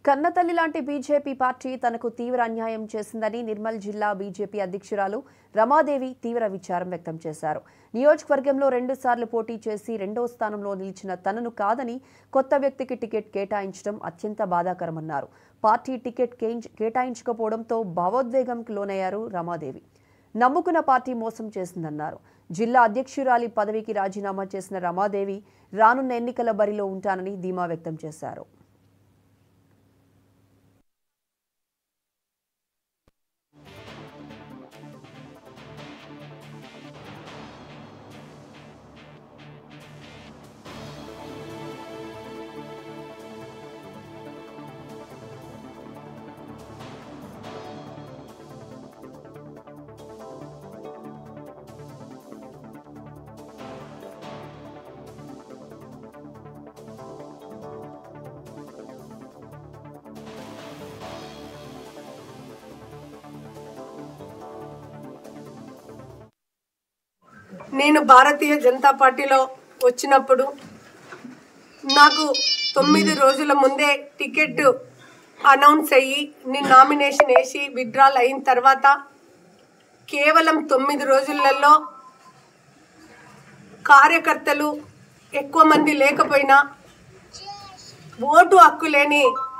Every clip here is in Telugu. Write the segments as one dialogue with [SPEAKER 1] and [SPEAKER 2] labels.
[SPEAKER 1] కన్నతల్లి లాంటి బీజేపీ పార్టీ తనకు తీవ్ర అన్యాయం చేసిందని నిర్మల్ జిల్లా బీజేపీ అధ్యక్షురాలు రమాదేవి తీవ్ర విచారం వ్యక్తం చేశారు నియోజకవర్గంలో రెండుసార్లు పోటీ చేసి రెండో స్థానంలో నిలిచిన తనను కాదని కొత్త వ్యక్తికి టికెట్ కేటాయించడం అత్యంత బాధాకరమన్నారు పార్టీ టికెట్ కేయించ- కేటాయించకపోవడంతో భావోద్వేగంకి లోనయ్యారు రమాదేవి నమ్ముకున్న పార్టీ మోసం చేసిందన్నారు జిల్లా అధ్యక్షురాలి పదవికి రాజీనామా చేసిన రమాదేవి రానున్న ఎన్నికల బరిలో ఉంటానని ధీమా వ్యక్తం చేశారు
[SPEAKER 2] నేను భారతీయ జనతా పార్టీలో వచ్చినప్పుడు నాకు తొమ్మిది రోజుల ముందే టికెట్ అనౌన్స్ అయ్యి నేను నామినేషన్ వేసి విత్డ్రాల్ అయిన తర్వాత కేవలం తొమ్మిది రోజులలో కార్యకర్తలు ఎక్కువ మంది లేకపోయినా ఓటు హక్కు లేని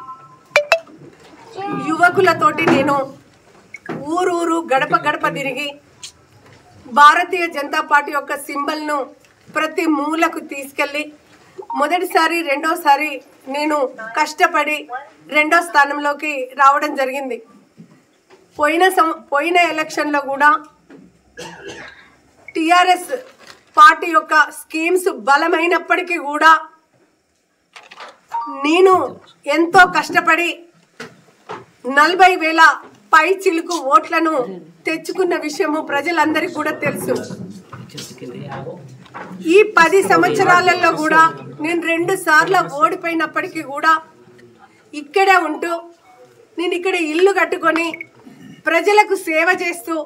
[SPEAKER 2] యువకులతోటి నేను ఊరూరు గడప గడప తిరిగి భారతీయ జనతా పార్టీ యొక్క సింబల్ను ప్రతి మూలకు తీసుకెళ్ళి మొదటిసారి రెండోసారి నేను కష్టపడి రెండో స్థానంలోకి రావడం జరిగింది పోయిన సం పోయిన ఎలక్షన్లో కూడా టిఆర్ఎస్ పార్టీ యొక్క స్కీమ్స్ బలమైనప్పటికీ కూడా నేను ఎంతో కష్టపడి నలభై వేల పై చిలుకు ఓట్లను తెచ్చుకున్న విషయము ప్రజలందరికీ కూడా తెలుసు ఈ పది సంవత్సరాలలో కూడా నేను రెండు సార్లు ఓడిపోయినప్పటికీ కూడా ఇక్కడే ఉంటూ నేను ఇక్కడ ఇల్లు కట్టుకొని ప్రజలకు సేవ చేస్తూ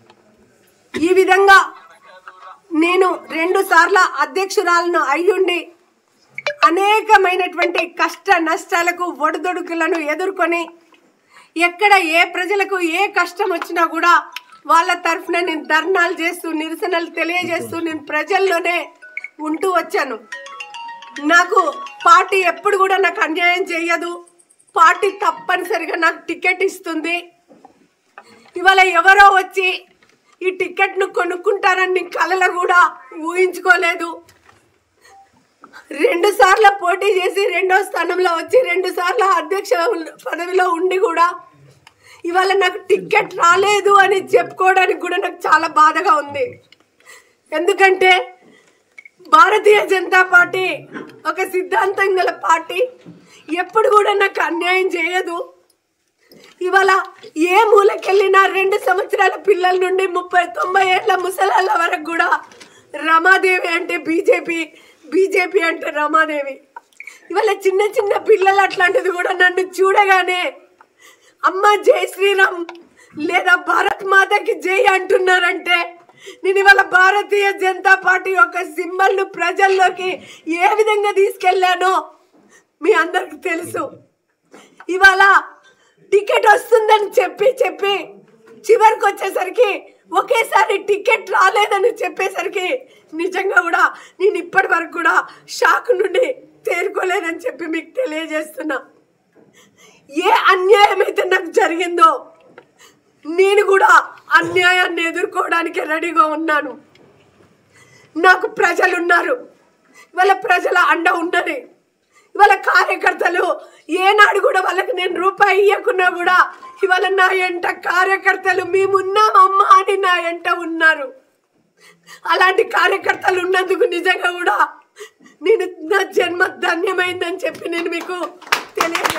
[SPEAKER 2] ఈ విధంగా నేను రెండు సార్ల అధ్యక్షురాలను అయ్యుండి అనేకమైనటువంటి కష్ట నష్టాలకు ఒడిదొడుకులను ఎదుర్కొని ఎక్కడ ఏ ప్రజలకు ఏ కష్టం వచ్చినా కూడా వాళ్ళ తరఫున నేను ధర్నాలు చేస్తూ నిరసనలు తెలియజేస్తూ నేను ప్రజల్లోనే ఉంటూ వచ్చాను నాకు పార్టీ ఎప్పుడు కూడా నాకు అన్యాయం చేయదు పార్టీ తప్పనిసరిగా నాకు టికెట్ ఇస్తుంది ఇవాళ ఎవరో వచ్చి ఈ టికెట్ను కొనుక్కుంటారని కళలో కూడా ఊహించుకోలేదు రెండు సార్లు పోటీ చేసి రెండో స్థానంలో వచ్చి రెండు సార్లు అధ్యక్ష పదవిలో ఉండి కూడా ఇవాళ నాకు టికెట్ రాలేదు అని చెప్పుకోవడానికి కూడా నాకు చాలా బాధగా ఉంది ఎందుకంటే భారతీయ జనతా పార్టీ ఒక సిద్ధాంతం గల పార్టీ ఎప్పుడు కూడా నాకు అన్యాయం చేయదు ఇవాళ ఏ మూలకెళ్ళినా రెండు సంవత్సరాల పిల్లల నుండి ముప్పై తొంభై ఏళ్ళ ముసలాళ్ళ వరకు కూడా రమాదేవి అంటే బీజేపీ బీజేపీ అంటే రమాదేవి ఇవాళ చిన్న చిన్న పిల్లలు అట్లాంటిది కూడా నన్ను చూడగానే అమ్మ జై శ్రీరామ్ లేదా భారత్ మాతకి జై అంటున్నారంటే నేను ఇవాళ భారతీయ జనతా పార్టీ యొక్క సింబల్ను ప్రజల్లోకి ఏ విధంగా తీసుకెళ్ళానో మీ అందరికి తెలుసు ఇవాళ టికెట్ వస్తుందని చెప్పి చెప్పి చివరికి వచ్చేసరికి ఒకేసారి టికెట్ రాలేదని చెప్పేసరికి నిజంగా కూడా నేను ఇప్పటి వరకు కూడా షాక్ నుండి తేరుకోలేదని చెప్పి మీకు తెలియజేస్తున్నా ఏ అన్యాయం అయితే నాకు జరిగిందో నేను కూడా అన్యాయాన్ని ఎదుర్కోవడానికి రెడీగా ఉన్నాను నాకు ప్రజలు ఉన్నారు ఇవాళ ప్రజల అండ ఉన్నది ఇవాళ కార్యకర్తలు ఏనాడు కూడా వాళ్ళకి నేను రూపాయి ఇవ్వకున్నా కూడా ఇవాళ నా ఎంట కార్యకర్తలు మేమున్నామమ్మా అని నా ఎంట ఉన్నారు అలాంటి కార్యకర్తలు ఉన్నందుకు నిజంగా కూడా నేను నా జన్మ ధన్యమైందని చెప్పి నేను మీకు తెలియ